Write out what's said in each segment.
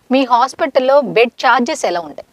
మీ హాస్పిటల్లో bed charges ఎలా ఉంటాయి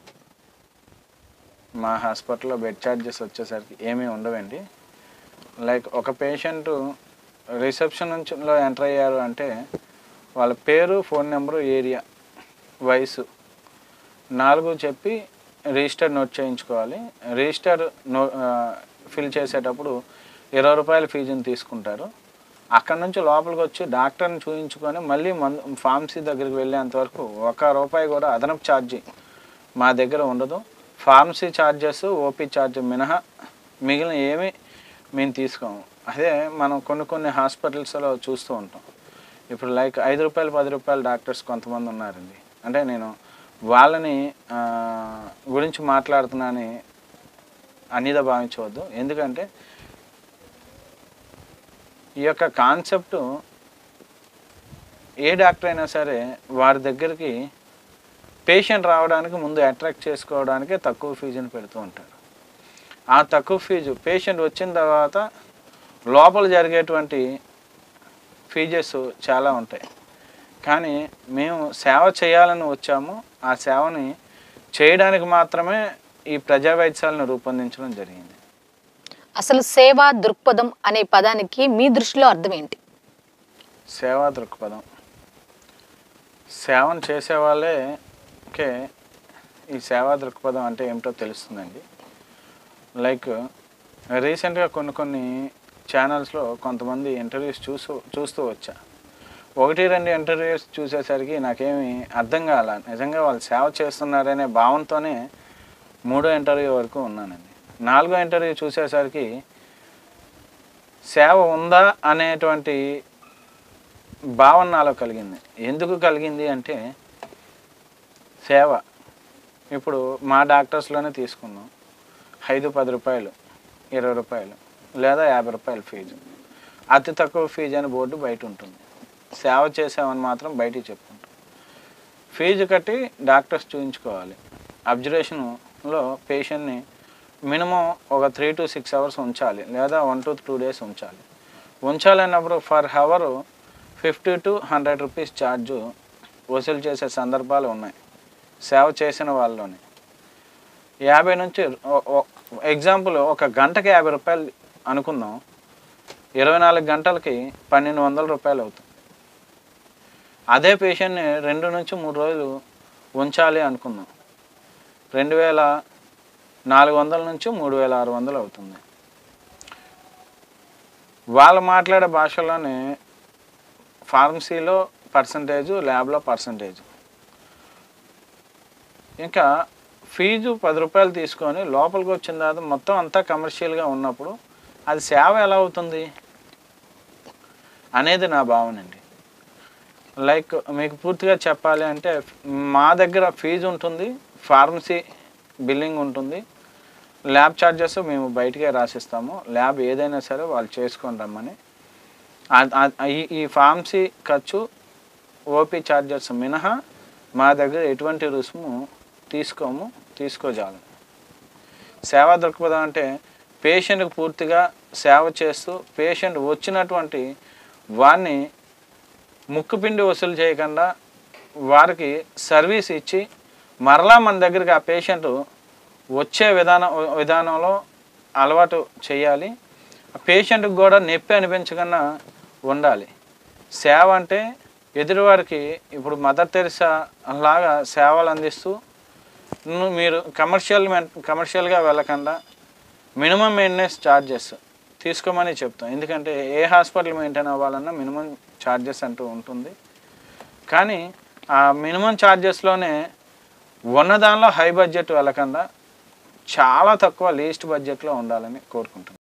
మా హాస్పిటల్లో బెడ్ ఛార్జెస్ వచ్చేసరికి ఏమీ ఉండవండి లైక్ ఒక పేషెంట్ రిసెప్షన్ నుంచిలో ఎంటర్ అయ్యారు అంటే వాళ్ళ పేరు ఫోన్ నెంబరు ఏరియా వయసు నాలుగు చెప్పి రిజిస్టర్ నోట్ చేయించుకోవాలి రిజిస్టర్ నో ఫిల్ చేసేటప్పుడు ఇరవై రూపాయల ఫీజుని తీసుకుంటారు అక్కడ నుంచి లోపలికి వచ్చి డాక్టర్ని చూయించుకొని మళ్ళీ మందు ఫార్మసీ దగ్గరికి వెళ్ళేంత వరకు ఒక రూపాయి కూడా అదనపు ఛార్జీ మా దగ్గర ఉండదు ఫార్మసీ ఛార్జెస్ ఓపీ ఛార్జ్ మినహా మిగిలిన ఏమీ మేము తీసుకోము అదే మనం కొన్ని కొన్ని హాస్పిటల్స్లో చూస్తూ ఉంటాం ఇప్పుడు లైక్ ఐదు రూపాయలు పది రూపాయలు డాక్టర్స్ కొంతమంది ఉన్నారండి అంటే నేను వాళ్ళని ఆ, గురించి మాట్లాడుతున్నానని అన్నిదా భావించవద్దు ఎందుకంటే ఈ యొక్క కాన్సెప్ట్ ఏ డాక్టర్ అయినా సరే వారి దగ్గరికి పేషెంట్ రావడానికి ముందు అట్రాక్ట్ చేసుకోవడానికి తక్కువ ఫీజుని పెడుతూ ఉంటారు ఆ తక్కువ ఫీజు పేషెంట్ వచ్చిన తర్వాత లోపల జరిగేటువంటి ఫీజెస్ చాలా ఉంటాయి కానీ మేము సేవ చేయాలని వచ్చాము ఆ సేవని చేయడానికి మాత్రమే ఈ ప్రజా వైద్యశాలను రూపొందించడం జరిగింది అసలు సేవా దృక్పథం అనే పదానికి మీ దృష్టిలో అర్థం ఏంటి సేవా దృక్పథం సేవను చేసే వాళ్ళకే ఈ సేవా దృక్పథం అంటే ఏమిటో తెలుస్తుందండి లైక్ రీసెంట్గా కొన్ని కొన్ని ఛానల్స్లో కొంతమంది ఇంటర్వ్యూస్ చూస్తూ చూస్తూ వచ్చా ఒకటి రెండు ఇంటర్వ్యూస్ చూసేసరికి నాకేమి అర్థం కాల నిజంగా వాళ్ళు సేవ చేస్తున్నారనే భావంతోనే మూడో ఇంటర్వ్యూ వరకు ఉన్నానండి నాలుగో ఇంటర్వ్యూ చూసేసరికి సేవ ఉందా అనేటువంటి భావన నాలో కలిగింది ఎందుకు కలిగింది అంటే సేవ ఇప్పుడు మా డాక్టర్స్లోనే తీసుకున్నాం ఐదు పది రూపాయలు ఇరవై రూపాయలు లేదా యాభై రూపాయలు ఫీజు అతి తక్కువ ఫీజు అని బోర్డు బయట ఉంటుంది సేవ చేసామని మాత్రం బయటికి చెప్పుకుంటాం ఫీజు కట్టి డాక్టర్స్ చూయించుకోవాలి అబ్జర్వేషన్లో పేషెంట్ని మినిమం ఒక త్రీ టు సిక్స్ అవర్స్ ఉంచాలి లేదా వన్ టు టూ డేస్ ఉంచాలి ఉంచాలన్నప్పుడు for hour fifty to hundred rupees charge వసూలు చేసే సందర్భాలు ఉన్నాయి సేవ చేసిన వాళ్ళలోనే యాభై నుంచి ఎగ్జాంపుల్ ఒక గంటకి యాభై రూపాయలు అనుకుందాం ఇరవై నాలుగు గంటలకి పన్నెండు వందల రూపాయలు అవుతుంది అదే పేషెంట్ని రెండు నుంచి మూడు రోజులు ఉంచాలి అనుకుందాం రెండు వేల నాలుగు వందల నుంచి మూడు వేల ఆరు వందలు అవుతుంది వాళ్ళు మాట్లాడే భాషలోనే ఫార్మసీలో పర్సంటేజు ల్యాబ్లో పర్సంటేజ్ ఇంకా ఫీజు పది రూపాయలు తీసుకొని లోపలికి వచ్చిన తర్వాత మొత్తం అంతా కమర్షియల్గా ఉన్నప్పుడు అది సేవ ఎలా అవుతుంది అనేది నా భావన అండి లైక్ మీకు పూర్తిగా చెప్పాలి అంటే మా దగ్గర ఫీజు ఉంటుంది ఫార్మసీ బిల్లింగ్ ఉంటుంది ల్యాబ్ ఛార్జెస్ మేము బయటకే రాసిస్తాము ల్యాబ్ ఏదైనా సరే వాళ్ళు చేసుకొని రమ్మని ఆ- ఆ- ఈ ఈ ఫార్మసీ ఖర్చు ఓపీ ఛార్జెస్ మినహా మా దగ్గర ఎటువంటి రుసుము తీసుకోము తీసుకోజాలం సేవా దృక్పథం అంటే పేషెంట్కి పూర్తిగా సేవ చేస్తూ పేషెంట్ వచ్చినటువంటి వారిని ముక్కుపిండి వసూలు చేయకుండా వారికి సర్వీస్ ఇచ్చి మరలా మన దగ్గరికి ఆ పేషెంట్ వచ్చే విధానం విధానంలో అలవాటు చేయాలి ఆ పేషెంట్కి కూడా నొప్పి అనిపించకుండా ఉండాలి సేవ అంటే ఎదుటివారికి ఇప్పుడు మదర్ తెరిసా లాగా సేవలు అందిస్తూ ను- మీరు కమర్షియల్ మెన్ కమర్షియల్గా వెళ్ళకుండా మినిమం మెయింటెనెన్స్ ఛార్జెస్ తీసుకోమని చెప్తాం ఎందుకంటే ఏ హాస్పిటల్ మెయింటైన్ అవ్వాలన్నా మినిమం ఛార్జెస్ అంటూ ఉంటుంది కానీ ఆ మినిమం ఛార్జెస్లోనే ఉన్న దానిలో హై బడ్జెట్ వెళ్ళకుండా చాలా తక్కువ లీస్ట్ బడ్జెట్లో ఉండాలని కోరుకుంటున్నాను